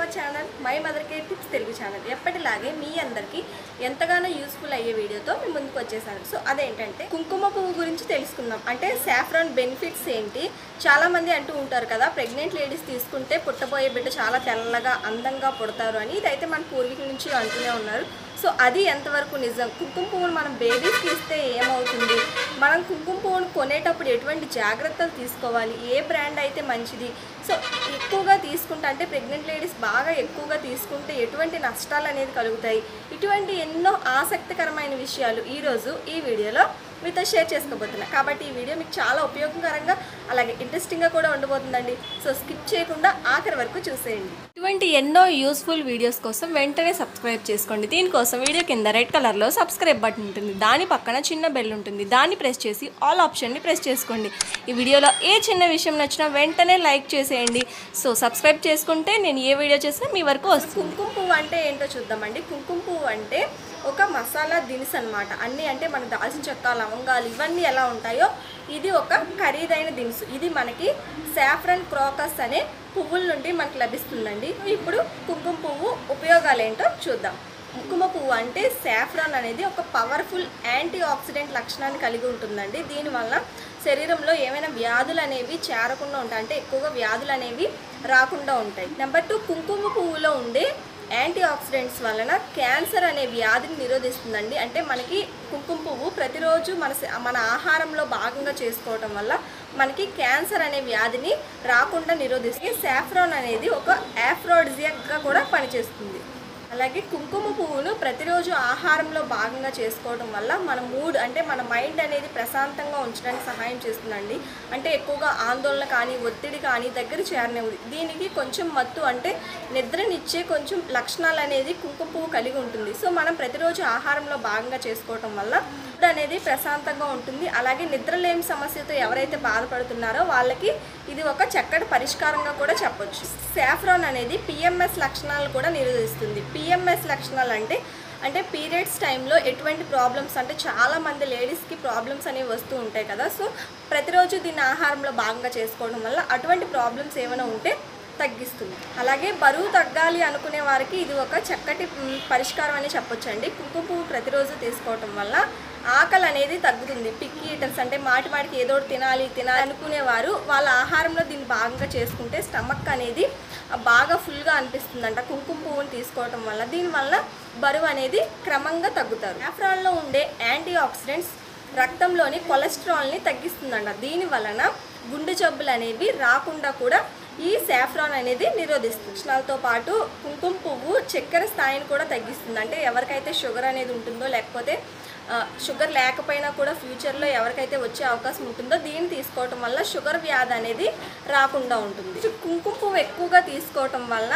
hour channel my mother care tips Telugu channel ఎప్పటిలాగే మీ అందరికీ ఎంతగానో యూస్ఫుల్ అయ్యే వీడియోతో మీ ముందుకు వచ్చేసాను సో అదేంటంటే కుంకుమ పువ్వు గురించి తెలుసుకుందాం అంటే సాఫ్రాన్ బెనిఫిట్స్ ఏంటి చాలా మంది అంటూ ఉంటారు కదా ప్రెగ్నెంట్ లేడీస్ తీసుకుంటే పుట్టబోయే బిడ్డ చాలా తెల్లగా అందంగా పుడతారు అని ఇదైతే మన పూర్వీకుల నుంచి అంటూనే ఉన్నారు సో అది ఎంతవరకు నిజం కుంకుమ పువ్వును మనం బేబీస్కి ఇస్తే ఏమవుతుంది మనం కుంకుమ పువ్వును కొనేటప్పుడు ఎటువంటి జాగ్రత్తలు తీసుకోవాలి ఏ బ్రాండ్ అయితే మంచిది సో ఎక్కువగా తీసుకుంటే అంటే ప్రెగ్నెంట్ లేడీస్ బాగా ఎక్కువగా తీసుకుంటే ఎటువంటి నష్టాలు అనేది కలుగుతాయి ఇటువంటి ఎన్నో ఆసక్తికరమైన విషయాలు ఈరోజు ఈ వీడియోలో మీతో షేర్ చేసుకోబోతున్నా కాబట్టి ఈ వీడియో మీకు చాలా ఉపయోగకరంగా అలాగే ఇంట్రెస్టింగ్గా కూడా ఉండబోతుందండి సో స్కిప్ చేయకుండా ఆఖరి వరకు చూసేయండి ఇటువంటి ఎన్నో యూస్ఫుల్ వీడియోస్ కోసం వెంటనే సబ్స్క్రైబ్ చేసుకోండి దీనికోసం వీడియో కింద రెడ్ కలర్లో సబ్స్క్రైబ్ బటన్ ఉంటుంది దాని పక్కన చిన్న బెల్ ఉంటుంది దాన్ని ప్రెస్ చేసి ఆల్ ఆప్షన్ని ప్రెస్ చేసుకోండి ఈ వీడియోలో ఏ చిన్న విషయం నచ్చినా వెంటనే లైక్ చేసేయండి సో సబ్స్క్రైబ్ చేసుకుంటే నేను ఏ వీడియో చేసినా మీ వరకు వస్తుంది కుంకుమ పువ్వు అంటే ఏంటో చూద్దామండి కుంకుమ పువ్వు అంటే ఒక మసాలా దినుసు అనమాట అన్నీ అంటే మన దాల్చిన చెక్క లవంగాలు ఇవన్నీ ఎలా ఉంటాయో ఇది ఒక ఖరీదైన దినుసు ఇది మనకి సాఫ్రన్ క్రోకస్ అనే పువ్వుల నుండి మనకు లభిస్తుందండి ఇప్పుడు కుంకుమ పువ్వు ఉపయోగాలు ఏంటో చూద్దాం కుంకుమ పువ్వు అంటే సాఫ్రాన్ అనేది ఒక పవర్ఫుల్ యాంటీ ఆక్సిడెంట్ లక్షణాన్ని కలిగి ఉంటుందండి దీనివల్ల శరీరంలో ఏమైనా వ్యాధులు అనేవి చేరకుండా ఉంటాయి అంటే ఎక్కువగా వ్యాధులు అనేవి రాకుండా ఉంటాయి నెంబర్ టూ కుంకుమ పువ్వులో ఉండే యాంటీ ఆక్సిడెంట్స్ వలన క్యాన్సర్ అనే వ్యాధిని నిరోధిస్తుందండి అంటే మనకి కుంకుమ పువ్వు ప్రతిరోజు మన శ- మన ఆహారంలో భాగంగా చేసుకోవటం వల్ల మనకి క్యాన్సర్ అనే వ్యాధిని రాకుండా నిరోధిస్తుంది సాఫ్రాన్ అనేది ఒక యాఫ్రోడిజియాక్గా కూడా పనిచేస్తుంది అలాగే కుంకుమ పువ్వును ప్రతిరోజు ఆహారంలో భాగంగా చేసుకోవడం వల్ల మన మూడ్ అంటే మన మైండ్ అనేది ప్రశాంతంగా ఉంచడానికి సహాయం చేస్తుందండి అంటే ఎక్కువగా ఆందోళన కానీ ఒత్తిడి కానీ దగ్గర చేరనివ్వదు దీనికి కొంచెం మత్తు అంటే నిద్రనిచ్చే కొంచెం లక్షణాలు అనేది కుంకుమ పువ్వు కలిగి ఉంటుంది సో మనం ప్రతిరోజు ఆహారంలో భాగంగా చేసుకోవటం వల్ల మూడ్ అనేది ప్రశాంతంగా ఉంటుంది అలాగే నిద్రలేమి సమస్యతో ఎవరైతే బాధపడుతున్నారో వాళ్ళకి ఇది ఒక చక్కటి పరిష్కారంగా కూడా చెప్పొచ్చు సాఫ్రాన్ అనేది పిఎంఎస్ లక్షణాలు కూడా నిరోధిస్తుంది పిఎంఎస్ లక్షణాలు అంటే అంటే పీరియడ్స్ టైంలో ఎటువంటి ప్రాబ్లమ్స్ అంటే చాలా మంది లేడీస్కి ప్రాబ్లమ్స్ అనేవి వస్తూ ఉంటాయి కదా సో ప్రతిరోజు దీన్ని ఆహారంలో భాగంగా చేసుకోవడం వల్ల అటువంటి ప్రాబ్లమ్స్ ఏమైనా ఉంటే తగ్గిస్తుంది అలాగే బరువు తగ్గాలి అనుకునే వారికి ఇది ఒక చక్కటి మ్, పరిష్కారం అని చెప్పొచ్చు అండి కుంకుమ పువ్వు ప్రతిరోజు తీసుకోవటం వల్ల ఆకలి అనేది తగ్గుతుంది పిక్కి ఈటర్స్ అంటే మాటి మాటికి ఏదో ఒకటి తినాలి తినాలి అనుకునేవారు వాళ్ళ ఆహారంలో దీన్ని భాగంగా చేసుకుంటే స్టమక్ అనేది బాగా ఫుల్గా అనిపిస్తుందంట కుంకుమ పువ్వుని తీసుకోవటం వల్ల దీనివల్ల బరువు అనేది క్రమంగా తగ్గుతారు సాఫ్రాన్లో ఉండే యాంటీ ఆక్సిడెంట్స్ రక్తంలోని కొలెస్ట్రాల్ని తగ్గిస్తుందంట దీని వలన గుండె జబ్బులు అనేవి రాకుండా కూడా ఈ సాఫ్రాన్ అనేది నిరోధిస్తుంది లక్షణాలతో పాటు కుంకుమ పువ్వు చక్కెర స్థాయిని కూడా తగ్గిస్తుంది అంటే ఎవరికైతే షుగర్ అనేది ఉంటుందో లేకపోతే ఆ, షుగర్ లేకపోయినా కూడా ఫ్యూచర్లో ఎవరికైతే వచ్చే అవకాశం ఉంటుందో దీన్ని తీసుకోవటం వల్ల షుగర్ వ్యాధి అనేది రాకుండా ఉంటుంది కుంకుమ పువ్వు ఎక్కువగా తీసుకోవటం వల్ల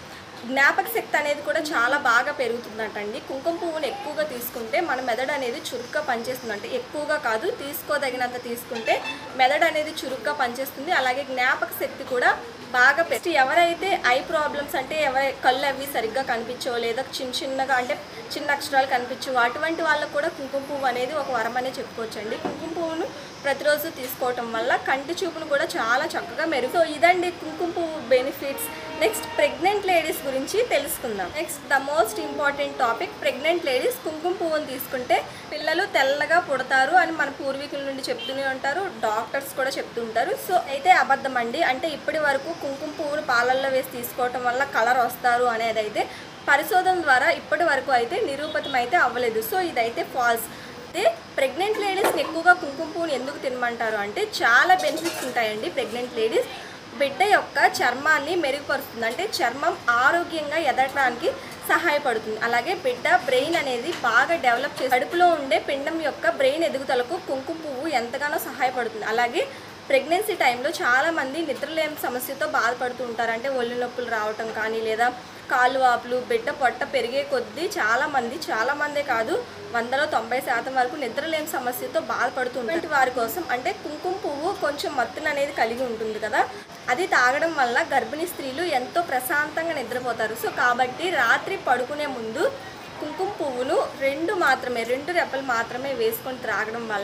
జ్ఞాపక శక్తి అనేది కూడా చాలా బాగా పెరుగుతుందంటండి కుంకుమ పువ్వును ఎక్కువగా తీసుకుంటే మన మెదడు అనేది చురుగ్గా పనిచేస్తుంది అంటే ఎక్కువగా కాదు తీసుకోదగినంత తీసుకుంటే మెదడు అనేది చురుగ్గా పనిచేస్తుంది అలాగే జ్ఞాపక శక్తి కూడా బాగా పెట్టి ఎవరైతే ఐ ప్రాబ్లమ్స్ అంటే ఎవరి కళ్ళు అవి సరిగ్గా కనిపించవో లేదా చిన్న చిన్నగా అంటే చిన్న అక్షరాలు కనిపించవు అటువంటి వాళ్ళకు కూడా కుంకుమ పువ్వు అనేది ఒక వరం అనే చెప్పుకోవచ్చు అండి కుంకుమ పువ్వును ప్రతిరోజు తీసుకోవటం వల్ల కంటి చూపును కూడా చాలా చక్కగా మెరుగు సో ఇదండి కుంకుమ పువ్వు బెనిఫిట్స్ నెక్స్ట్ ప్రెగ్నెంట్ లేడీస్ గురించి తెలుసుకుందాం next the most important topic pregnant ladies కుంకుమ పువ్వును తీసుకుంటే పిల్లలు తెల్లగా పుడతారు అని మన పూర్వీకుల నుండి చెప్తూనే ఉంటారు డాక్టర్స్ కూడా చెప్తుంటారు సో అయితే అబద్ధం అండి అంటే ఇప్పటి వరకు కుంకుమ పువ్వును పాలల్లో వేసి తీసుకోవటం వల్ల కలర్ వస్తారు అనేది అయితే పరిశోధన ద్వారా ఇప్పటి వరకు అయితే నిరూపితం అయితే అవ్వలేదు సో ఇదైతే ఫాల్స్ అయితే ప్రెగ్నెంట్ లేడీస్ని ఎక్కువగా కుంకుమ పువ్వుని ఎందుకు తినమంటారు అంటే చాలా బెనిఫిట్స్ ఉంటాయండి ప్రెగ్నెంట్ లేడీస్ బిడ్డ యొక్క చర్మాన్ని మెరుగుపరుస్తుంది అంటే చర్మం ఆరోగ్యంగా ఎదగడానికి సహాయపడుతుంది అలాగే బిడ్డ బ్రెయిన్ అనేది బాగా డెవలప్ చేసి కడుపులో ఉండే పిండం యొక్క బ్రెయిన్ ఎదుగుదలకు కుంకుమ పువ్వు ఎంతగానో సహాయపడుతుంది అలాగే ప్రెగ్నెన్సీ టైంలో చాలామంది నిద్రలేని సమస్యతో బాధపడుతూ ఉంటారు అంటే ఒళ్ళు నొప్పులు రావటం కానీ లేదా కాళ్ళు వాపులు బిడ్డ పొట్ట పెరిగే కొద్దీ చాలామంది చాలామందే కాదు వందలో తొంభై శాతం వరకు నిద్రలేని సమస్యతో బాధపడుతూ ఉంటారు వారి కోసం అంటే కుంకుమ పువ్వు కొంచెం మత్తును అనేది కలిగి ఉంటుంది కదా అది తాగడం వల్ల గర్భిణీ స్త్రీలు ఎంతో ప్రశాంతంగా నిద్రపోతారు సో కాబట్టి రాత్రి పడుకునే ముందు కుంకుమ పువ్వును రెండు మాత్రమే రెండు రెప్పలు మాత్రమే వేసుకొని త్రాగడం వల్ల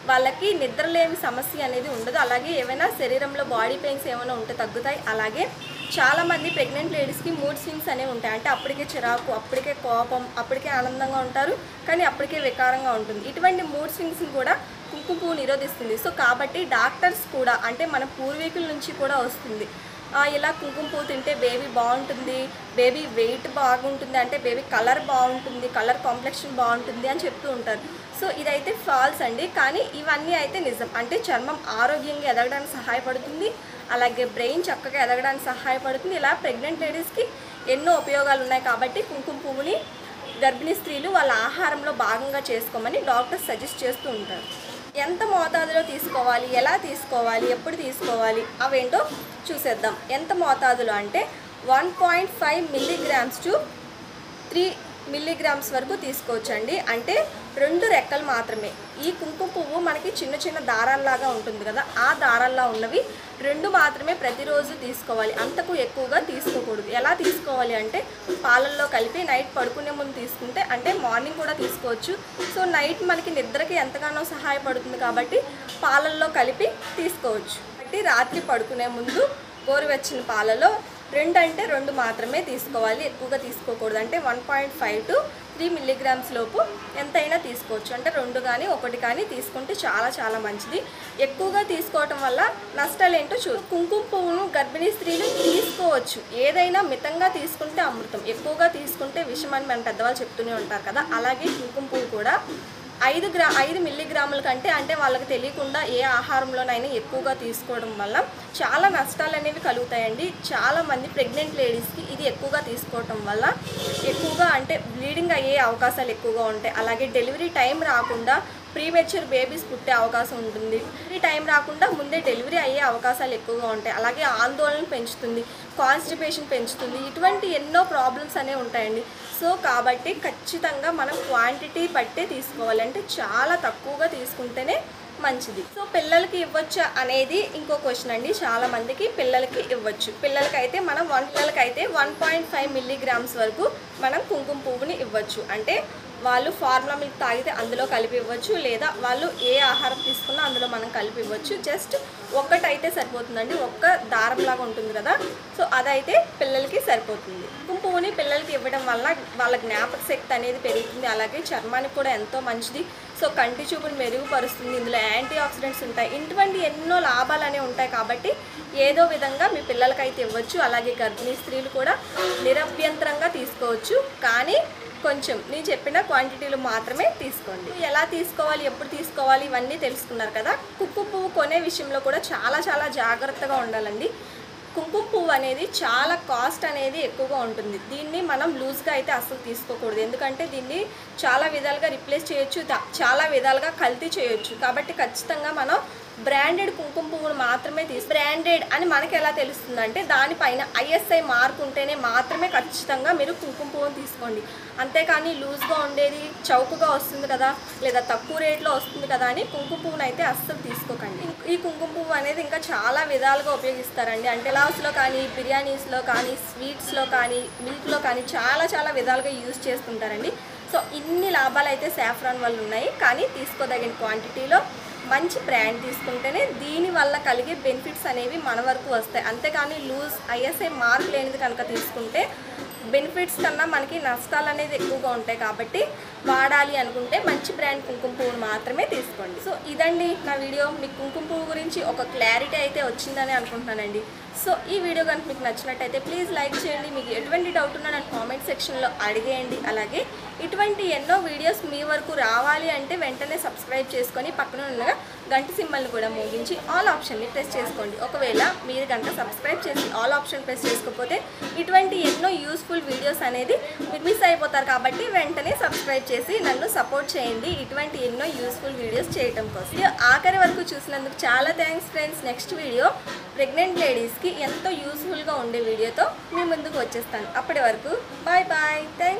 వాళ్ళకి నిద్రలేమి సమస్య అనేది ఉండదు అలాగే ఏమైనా శరీరంలో బాడీ పెయిన్స్ ఏమైనా ఉంటే తగ్గుతాయి అలాగే చాలామంది ప్రెగ్నెంట్ లేడీస్కి మూడ్ స్వింగ్స్ అనేవి ఉంటాయి అంటే అప్పటికే చిరాకు అప్పటికే కోపం అప్పటికే ఆనందంగా ఉంటారు కానీ అప్పటికే వికారంగా ఉంటుంది ఇటువంటి మూడ్ స్వింగ్స్ని కూడా కుంకుమ పువ్వు నిరోధిస్తుంది సో కాబట్టి డాక్టర్స్ కూడా అంటే మన పూర్వీకుల నుంచి కూడా వస్తుంది ఆ, ఇలా కుంకుమ పువ్వు తింటే బేబీ బాగుంటుంది బేబీ వెయిట్ బాగుంటుంది అంటే బేబీ కలర్ బాగుంటుంది కలర్ కాంప్లెక్షన్ బాగుంటుంది అని చెప్తూ ఉంటారు సో ఇదైతే ఫాల్స్ అండి కానీ ఇవన్నీ అయితే నిజం అంటే చర్మం ఆరోగ్యంగా ఎదగడానికి సహాయపడుతుంది అలాగే బ్రెయిన్ చక్కగా ఎదగడానికి సహాయపడుతుంది ఇలా ప్రెగ్నెంట్ లేడీస్కి ఎన్నో ఉపయోగాలు ఉన్నాయి కాబట్టి కుంకుమ పువ్వుని గర్భిణీ స్త్రీలు వాళ్ళ ఆహారంలో భాగంగా చేసుకోమని డాక్టర్స్ సజెస్ట్ చేస్తూ ఉంటారు ఎంత మోతాదులో తీసుకోవాలి ఎలా తీసుకోవాలి ఎప్పుడు తీసుకోవాలి అవేంటో చూసేద్దాం ఎంత మోతాదులో అంటే one point five milligrams to three milligrams వరకు తీసుకోవచ్చండి అంటే రెండు రెక్కలు మాత్రమే ఈ కుంకుమ పువ్వు మనకి చిన్న చిన్న దారాల్లాగా ఉంటుంది కదా ఆ దారాల్లా ఉన్నవి రెండు మాత్రమే ప్రతిరోజు తీసుకోవాలి అంతకు ఎక్కువగా తీసుకోకూడదు ఎలా తీసుకోవాలి అంటే పాలల్లో కలిపి నైట్ పడుకునే ముందు తీసుకుంటే అంటే మార్నింగ్ కూడా తీసుకోవచ్చు సో నైట్ మనకి నిద్రకి ఎంతగానో సహాయపడుతుంది కాబట్టి పాలల్లో కలిపి తీసుకోవచ్చు కాబట్టి రాత్రి పడుకునే ముందు గోరువెచ్చని పాలలో రెండు అంటే రెండు మాత్రమే తీసుకోవాలి ఎక్కువగా తీసుకోకూడదు అంటే one point five to three milligrams లోపు ఎంతైనా తీసుకోవచ్చు అంటే రెండు కానీ ఒకటి కానీ తీసుకుంటే చాలా చాలా మంచిది ఎక్కువగా తీసుకోవటం వల్ల నష్టాలు ఏంటో చూ కుంకుమ పువ్వును గర్భిణీ స్త్రీలు తీసుకోవచ్చు ఏదైనా మితంగా తీసుకుంటే అమృతం ఎక్కువగా తీసుకుంటే విషం అని మన పెద్దవాళ్ళు చెప్తూనే ఉంటారు కదా అలాగే కుంకుమ పువ్వు కూడా ఐదు గ్రా ఐదు మిల్లీగ్రాముల కంటే అంటే వాళ్ళకి తెలియకుండా ఏ ఆహారంలోనైనా ఎక్కువగా తీసుకోవడం వల్ల చాలా నష్టాలు అనేవి కలుగుతాయండి చాలా మంది ప్రెగ్నెంట్ లేడీస్కి ఇది ఎక్కువగా తీసుకోవటం వల్ల ఎక్కువగా అంటే బ్లీడింగ్ అయ్యే అవకాశాలు ఎక్కువగా ఉంటాయి అలాగే డెలివరీ టైం రాకుండా ప్రీమెచ్యూర్ బేబీస్ పుట్టే అవకాశం ఉంటుంది డెలివరీ టైం రాకుండా ముందే డెలివరీ అయ్యే అవకాశాలు ఎక్కువగా ఉంటాయి అలాగే ఆందోళన పెంచుతుంది కాన్స్టిపేషన్ పెంచుతుంది ఇటువంటి ఎన్నో ప్రాబ్లమ్స్ అనేవి ఉంటాయండి సో కాబట్టి ఖచ్చితంగా మనం క్వాంటిటీ బట్టే తీసుకోవాలి అంటే చాలా తక్కువగా తీసుకుంటేనే మంచిది సో పిల్లలకి ఇవ్వచ్చా అనేది ఇంకో క్వశ్చన్ అండి చాలా మందికి పిల్లలకి ఇవ్వచ్చు పిల్లలకైతే మనం వన్ పిల్లలకైతే వన్ పాయింట్ ఫైవ్ మిల్లీగ్రామ్స్ వరకు మనం కుంకుమ పువ్వుని ఇవ్వచ్చు అంటే వాళ్ళు ఫార్ములా మిల్క్ తాగితే అందులో కలిపి ఇవ్వచ్చు లేదా వాళ్ళు ఏ ఆహారం తీసుకున్నా అందులో మనం కలిపి ఇవ్వచ్చు జస్ట్ ఒక్కటైతే సరిపోతుందండి ఒక్క దారంలాగా ఉంటుంది కదా సో అదైతే పిల్లలకి సరిపోతుంది కుంకుమ పువ్వుని పిల్లలకి ఇవ్వడం వల్ల వాళ్ళ జ్ఞాపక శక్తి అనేది పెరుగుతుంది అలాగే చర్మానికి కూడా ఎంతో మంచిది సో కంటి చూపును మెరుగుపరుస్తుంది ఇందులో యాంటీ ఆక్సిడెంట్స్ ఉంటాయి ఇటువంటి ఎన్నో లాభాలు అనేవి ఉంటాయి కాబట్టి ఏదో విధంగా మీ పిల్లలకైతే ఇవ్వచ్చు అలాగే గర్భిణీ స్త్రీలు కూడా నిరభ్యంతరంగా తీసుకోవచ్చు కానీ కొంచెం నేను చెప్పిన క్వాంటిటీలు మాత్రమే తీసుకోండి ఎలా తీసుకోవాలి ఎప్పుడు తీసుకోవాలి ఇవన్నీ తెలుసుకున్నారు కదా కుక్కు పువ్వు కొనే విషయంలో కూడా చాలా చాలా జాగ్రత్తగా ఉండాలండి కుంకుమ పువ్వు అనేది చాలా కాస్ట్ అనేది ఎక్కువగా ఉంటుంది దీన్ని మనం లూజ్గా అయితే అస్సలు తీసుకోకూడదు ఎందుకంటే దీన్ని చాలా విధాలుగా రిప్లేస్ చేయొచ్చు దా- చాలా విధాలుగా కల్తీ చేయొచ్చు కాబట్టి ఖచ్చితంగా మనం బ్రాండెడ్ కుంకుమ పువ్వును మాత్రమే తీసి బ్రాండెడ్ అని మనకి ఎలా తెలుస్తుంది అంటే దానిపైన ఐఎస్ఐ మార్క్ ఉంటేనే మాత్రమే ఖచ్చితంగా మీరు కుంకుమ పువ్వును తీసుకోండి అంతేకాని లూజ్గా ఉండేది చౌకగా వస్తుంది కదా లేదా తక్కువ రేట్లో వస్తుంది కదా అని కుంకుమ పువ్వును అయితే అస్సలు తీసుకోకండి ఈ కుంకుమ పువ్వు అనేది ఇంకా చాలా విధాలుగా ఉపయోగిస్తారండి అంటే లాస్లో కానీ బిర్యానీస్లో కానీ స్వీట్స్లో కానీ మిల్క్లో కానీ చాలా చాలా విధాలుగా యూజ్ చేస్తుంటారండి సో ఇన్ని లాభాలు అయితే సాఫ్రాన్ వల్ల ఉన్నాయి కానీ తీసుకోదగిన క్వాంటిటీలో మంచి బ్రాండ్ తీసుకుంటేనే దీని వల్ల కలిగే బెనిఫిట్స్ అనేవి మన వరకు వస్తాయి అంతేకాని లూజ్ ఐఎస్ఐ మార్క్ లేనిది కనుక తీసుకుంటే బెనిఫిట్స్ కన్నా మనకి నష్టాలు అనేది ఎక్కువగా ఉంటాయి కాబట్టి వాడాలి అనుకుంటే మంచి బ్రాండ్ కుంకుమ పువ్వును మాత్రమే తీసుకోండి సో ఇదండి నా వీడియో మీకు కుంకుమ పువ్వు గురించి ఒక క్లారిటీ అయితే వచ్చిందని అనుకుంటున్నానండి సో ఈ వీడియో కనుక మీకు నచ్చినట్టయితే ప్లీజ్ లైక్ చేయండి మీకు ఎటువంటి డౌట్ ఉన్నా నాకు కామెంట్ సెక్షన్లో అడిగేయండి అలాగే ఇటువంటి ఎన్నో వీడియోస్ మీ వరకు రావాలి అంటే వెంటనే సబ్స్క్రైబ్ చేసుకొని పక్కన ఉన్న గంట సింబల్ని కూడా మోగించి ఆల్ ఆప్షన్ని ప్రెస్ చేసుకోండి ఒకవేళ మీరు కనుక సబ్స్క్రైబ్ చేసి ఆల్ ఆప్షన్ ప్రెస్ చేసుకోకపోతే ఇటువంటి ఎన్నో యూస్ఫుల్ వీడియోస్ అనేది మీరు మిస్ అయిపోతారు కాబట్టి వెంటనే సబ్స్క్రైబ్ చేసి నన్ను సపోర్ట్ చేయండి ఇటువంటి ఎన్నో యూస్ఫుల్ వీడియోస్ చేయటం కోసం వీడియో ఆఖరి వరకు చూసినందుకు చాలా thanks friends next video pregnant లేడీస్కి ఎంతో యూస్ఫుల్గా ఉండే వీడియోతో మీ ముందుకు వచ్చేస్తాను అప్పటి వరకు బాయ్ బాయ్ థ్యాంక్